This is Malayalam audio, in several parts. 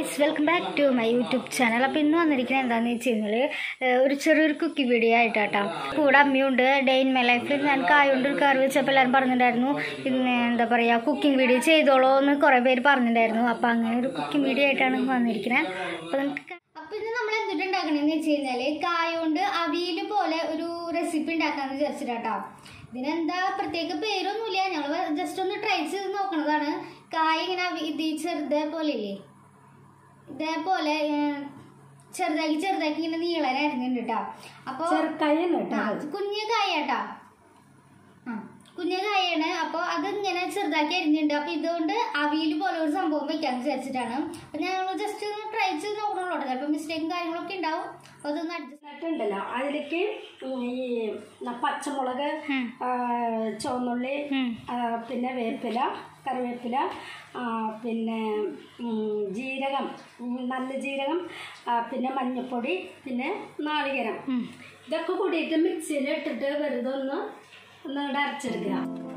Guys welcome back to my YouTube channel അപ്പോൾ ഇന്ന് വന്നിരിക്കുന്നത് എന്താണെന്ന് വെച്ച് കഴിഞ്ഞാൽ ഒരു ചെറിയൊരു കുക്കി വീഡിയോ ആയിട്ടാട്ടോ കൂടെ അമ്മയുണ്ട് ഡേ ഇൻ മൈ ലൈഫിൽ ഞാൻ കായുകൊണ്ട് ഒരു കറി വെച്ചപ്പോൾ എല്ലാവരും പറഞ്ഞിട്ടുണ്ടായിരുന്നു ഇന്ന് എന്താ പറയുക കുക്കിംഗ് വീഡിയോ ചെയ്തോളൂ എന്ന് കുറേ പേര് പറഞ്ഞിട്ടുണ്ടായിരുന്നു അപ്പോൾ അങ്ങനെ ഒരു കുക്കിംഗ് വീഡിയോ ആയിട്ടാണ് ഇന്ന് വന്നിരിക്കുന്നത് അപ്പോൾ നമുക്ക് അപ്പോൾ ഇന്ന് നമ്മൾ എന്തിട്ട് ഉണ്ടാക്കണമെന്ന് വെച്ച് കഴിഞ്ഞാൽ കായ കൊണ്ട് അവിയൽ പോലെ ഒരു റെസിപ്പി ഉണ്ടാക്കാമെന്ന് വിചാരിച്ചിട്ടാട്ടോ ഇതിനെന്താ പ്രത്യേക പേരൊന്നുമില്ല ഞങ്ങൾ ജസ്റ്റ് ഒന്ന് ട്രൈ ചെയ്ത് നോക്കണതാണ് കായ ഇങ്ങനെ അവി- ഇത് ചെറുതേ പോലെ ഇല്ലേ ഇതേപോലെ ഏർ, ചെറുതാക്കി ചെറുതാക്കി ഇങ്ങനെ നീളൻ അരിഞ്ഞിട്ടുണ്ട് കേട്ടോ അപ്പോൾ ചെറുക്കായാണ് കേട്ടോ ആ, കുഞ്ഞ് കായട്ടാ ആ കുഞ്ഞ് കായാണ് അപ്പോൾ അത് ഇങ്ങനെ ചെറുതാക്കി അരിഞ്ഞിട്ടുണ്ട് അപ്പോൾ ഇതുകൊണ്ട് അവിയൽ പോലെ ഒരു സംഭവം വെക്കാന്ന് വിചാരിച്ചിട്ടാണ് അപ്പോൾ ഞങ്ങൾ ജസ്റ്റ് ഒന്ന് ട്രൈ ചെയ്ത് നോക്കണുള്ളൂ കേട്ടോ ചിലപ്പോൾ മിസ്റ്റേക്കും കാര്യങ്ങളൊക്കെ ഉണ്ടാവും അപ്പോൾ അതൊന്ന് അഡ്ജസ്റ്റ് എന്നിട്ടുണ്ടല്ലോ അതിലേക്ക് ഉം ഈ ന- പച്ചമുളക് ഉം. ആ, ചുവന്നുള്ളി ഉം. ആ, പിന്നെ വേപ്പില കറിവേപ്പില ആ, പിന്നെ ഉം, ജീരകം ഉം, നല്ല ജീരകം ആ, പിന്നെ മഞ്ഞൾപ്പൊടി പിന്നെ നാളികേരം ഉം. ഇതൊക്കെ കൂടിയിട്ട് മിക്സിയിൽ ഇട്ടിട്ട് വെറുതെ ഒന്ന് ഒന്ന് ഇങ്ങട് അരച്ചെടുക്കുക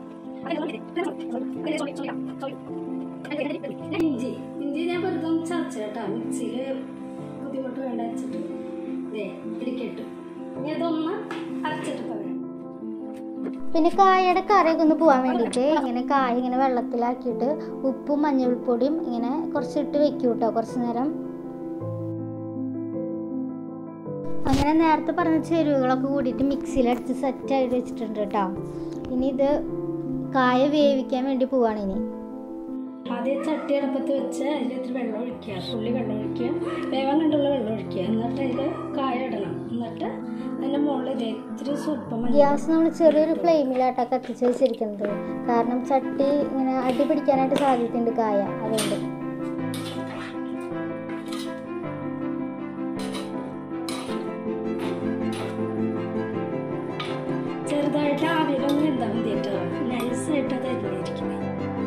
ഇഞ്ചി ഇഞ്ചി ഞാൻ വെറുതെ ഒന്ന് ചതച്ചു കേട്ടോ മിക്സിയിൽ ബുദ്ധിമുട്ട് വേണ്ട അരച്ചിട്ട് ദേ ഇരിക്കട്ടു ഇനി അതൊന്ന് അരച്ചിട്ട് പറയാം പിന്നെ കായയുടെ കറിയൊക്കെ ഒന്ന് പോകാൻ വേണ്ടിയിട്ട് ഇങ്ങനെ കായ ഇങ്ങനെ വെള്ളത്തിലാക്കിയിട്ട് ഉപ്പും മഞ്ഞൾപ്പൊടിയും ഇങ്ങനെ കുറച്ചിട്ട് വെക്കും കേട്ടോ കുറച്ച് നേരം അങ്ങനെ നേരത്തെ പറഞ്ഞ ചേരുവകളൊക്കെ കൂടിയിട്ട് മിക്സിയിലടിച്ച് സെറ്റായിട്ട് വെച്ചിട്ടുണ്ട് കേട്ടോ ഇനി ഇത് കായ വേവിക്കാൻ വേണ്ടി പോവാണ് ഇനി ആദ്യം ചട്ടി അടുപ്പത്ത് വെച്ച് അതിൽ ഇത്തിരി വെള്ളം ഒഴിക്കുക തുള്ളി വെള്ളം ഒഴിക്കുക വേവാൻ കണ്ടുള്ള വെള്ളം ഒഴിക്കുക എന്നിട്ട് അതിൽ കായ ഇടണം എന്നിട്ട് അതിൻ്റെ മുകളിൽ ഇത് ഇത്തിരി സ്വല്പം മഞ്ഞൾ ഗ്യാസ് നമ്മൾ ചെറിയൊരു ഫ്ലെയിമിലാട്ടോ കത്തിച്ച് വെച്ചിരിക്കുന്നത് കാരണം ചട്ടി ഇങ്ങനെ അടി പിടിക്കാനായിട്ട് സാധ്യതയുണ്ട് കായ അതുകൊണ്ട് ചെറുതായിട്ട് ആവിയിലൊന്നും വെന്താൽ മതി കേട്ടോ നൈസായിട്ട് അത് അരിഞ്ഞിരിക്കണം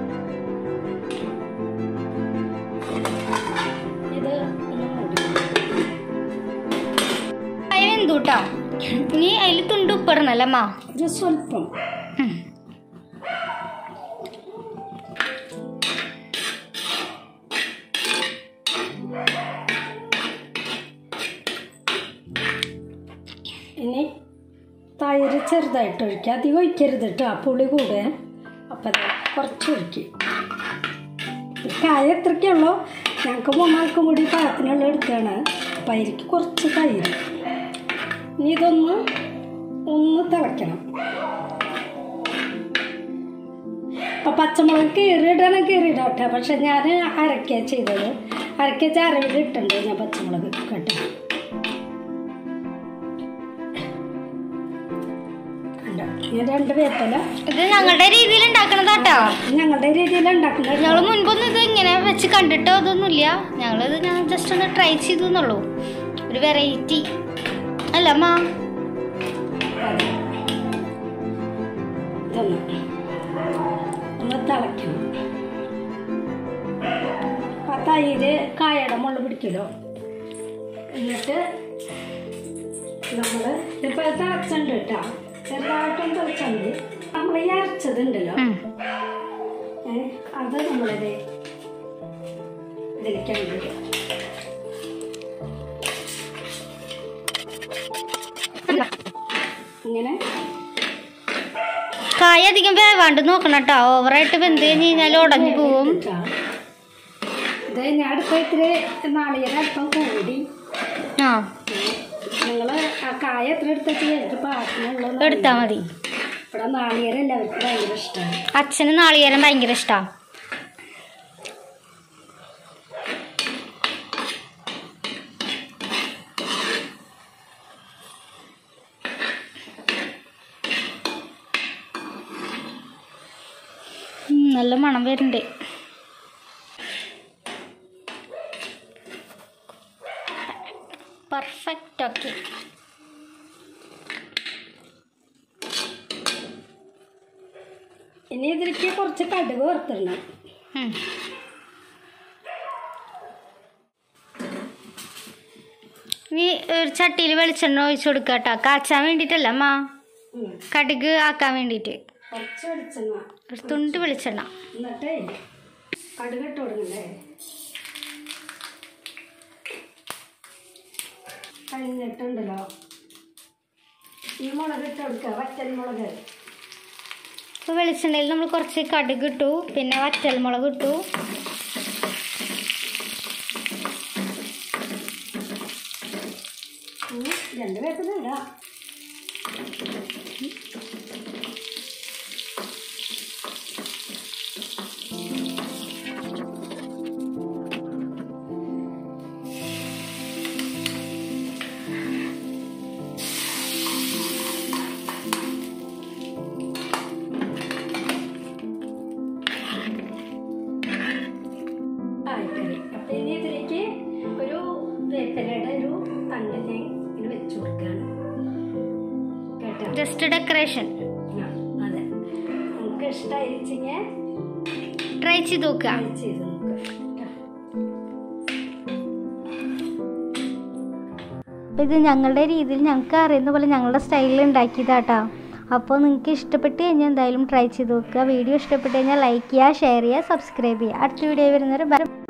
ഇത് ഒന്ന് മൂടി കായ വെന്തുട്ടോ ഇനി അതിൽ തുണ്ട് ഉപ്പിടണല്ലേ അമ്മ ഒരു സ്വല്പം ഇനി തൈര് ചെറുതായിട്ട് ഒഴിക്കുക അധികം ഒഴിക്കരുത് കേട്ടോ പുളി കൂടെ അപ്പം അത് കുറച്ച് ഒഴിക്കുക കായ എത്രയ്ക്കുള്ളൂ ഞങ്ങൾക്ക് മൂന്നാൾക്കും കൂടി പാകത്തിനുള്ള എടുക്കുകയാണ് അപ്പം അതിലേക്ക് കുറച്ച് തൈര് ഇനി ഇതൊന്ന് ഒന്ന് തിളയ്ക്കണം അപ്പം പച്ചമുളക് കീറിയിടണം കീറിയിടട്ടെ പക്ഷെ ഞാൻ അരക്കുക ചെയ്തത് അരക്കച്ച അരവിൽ ഇട്ടുണ്ട് ഞാൻ പച്ചമുളക് കേട്ടോ കണ്ടോ? ഈ രണ്ട് വേപ്പല ഇത് ഞങ്ങളുടെ രീതിയിൽ ഉണ്ടാക്കണതാട്ടോ ഞങ്ങളുടെ രീതിയിൽ ഉണ്ടാക്കുന്നത് ഞങ്ങൾ മുൻപൊന്നും ഇത് ഇങ്ങനെ വെച്ച് കണ്ടിട്ടോ അതൊന്നുമില്ല ഞങ്ങളിത് ഞാൻ ജസ്റ്റ് ഒന്ന് ട്രൈ ചെയ്തു എന്നുള്ളൂ ഒരു വെറൈറ്റി അല്ല അമ്മ ഇതൊന്ന് ഒന്ന് തിളയ്ക്കണം ആ തൈര് കായയുടെ മുകളിൽ പിടിക്കലോ എന്നിട്ട് നമ്മൾ ഇപ്പോൾ തിളച്ചുണ്ട് കേട്ടോ ചെറുതായിട്ടൊന്ന് തിളച്ചുണ്ട് നമ്മൾ ഈ അരച്ചതുണ്ടല്ലോ ഉം. ഏ, അത് നമ്മളിത് ഇതിലേക്ക് ഇടുക. ഇങ്ങനെ കായ അധികം വേവാണ്ട് നോക്കണം കേട്ടോ ഓവറായിട്ട് വെന്ത് കഴിഞ്ഞ് കഴിഞ്ഞാൽ ഉടഞ്ഞു പോവും ഇട്ടാ. ഇത് ഞാൻ അടുത്ത ഇത്തിരി നാളികേരം അല്പം കൂടി ആ നിങ്ങൾ ആ കായ എത്ര എടുത്തിട്ട് എനിക്ക് പാകത്തിനുള്ള എടുത്താൽ മതി ഇവിടെ നാളികേരം എല്ലാവർക്കും ഭയങ്കര ഇഷ്ടമാണ് അച്ഛന് നാളികേരം ഭയങ്കര ഇഷ്ടമാണ് നല്ല മണം വരുന്നുണ്ട് പെർഫെക്റ്റ് ഓക്കെ ഇനി ഇതിലേക്ക് കുറച്ച് കടുക് വറുത്തിടണം ഇനി ഒരു ചട്ടിയിൽ വെളിച്ചെണ്ണ ഒഴിച്ചു കൊടുക്കുക കേട്ടോ കാച്ചാൻ വേണ്ടിയിട്ടല്ല അമ്മ ഉം. കടുക് ആക്കാൻ വേണ്ടിയിട്ട് കുറച്ച് വെളിച്ചെണ്ണ ഒരു തുണ്ട് വെളിച്ചെണ്ണ എന്നിട്ടേ കടുക് ഇട്ട് കൊടുക്കണ്ടേ കഴിഞ്ഞിട്ടുണ്ടല്ലോ ഈ മുളക് ഇട്ട് കൊടുക്കുക വറ്റൽ മുളക് ഇപ്പോൾ വെളിച്ചെണ്ണയിൽ നമ്മൾ കുറച്ച് കടുക് ഇട്ടു പിന്നെ വറ്റൽമുളക് ഇട്ടു ഉം, രണ്ട് പേർക്കും ഇടാം ആയിക്കറി അപ്പം ഇനി ഇതിലേക്ക് ഒരു വേപ്പിലയുടെ ഒരു തണ്ട് ഞാൻ ഇങ്ങനെ വെച്ച് കൊടുക്കുകയാണ് കേട്ടോ ജസ്റ്റ് ഡെക്കറേഷൻ ആ, അതെ നമുക്ക് ഇഷ്ടമായിരിച്ചെങ്കിൽ ട്രൈ ചെയ്ത് നോക്കുക ട്രൈ ചെയ്ത് നോക്കുക കേട്ടോ അപ്പോൾ ഇത് ഞങ്ങളുടെ രീതിയിൽ ഞങ്ങൾക്ക് അറിയുന്ന പോലെ ഞങ്ങളുടെ സ്റ്റൈലിൽ ഉണ്ടാക്കിയതാട്ടോ അപ്പോൾ നിങ്ങൾക്ക് ഇഷ്ടപ്പെട്ട് കഴിഞ്ഞാൽ എന്തായാലും ട്രൈ ചെയ്ത് നോക്കുക വീഡിയോ ഇഷ്ടപ്പെട്ട് കഴിഞ്ഞാൽ ലൈക്ക് ചെയ്യുക ഷെയർ ചെയ്യുക സബ്സ്ക്രൈബ് ചെയ്യുക അടുത്ത വീഡിയോ വരുന്നവരെ ബൈ